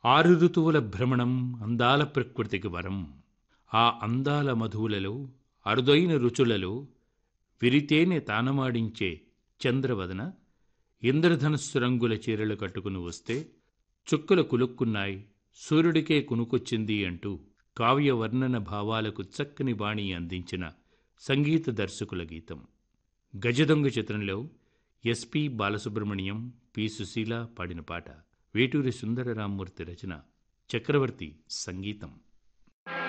ఆరు ఋతువుల భ్రమణం అందాల ప్రకృతికి వరం ఆ అందాల మధువులలో అరుదైన రుచులలో విరితేనె తానమాడించే చంద్రవదన ఇంద్రధనుస్సు రంగుల చీరలు కట్టుకుని వస్తే చుక్కలు కులుక్కున్నాయి సూర్యుడికే కునుకొచ్చింది అంటూ కావ్య వర్ణన భావాలకు చక్కని బాణి అందించిన సంగీత దర్శకుల గీతం గజదొంగ చిత్రంలో ఎస్పి బాలసుబ్రహ్మణ్యం పి సుశీల పాడిన పాట వేటూరి సుందర రామ్మూర్తి రచన చక్రవర్తి సంగీతం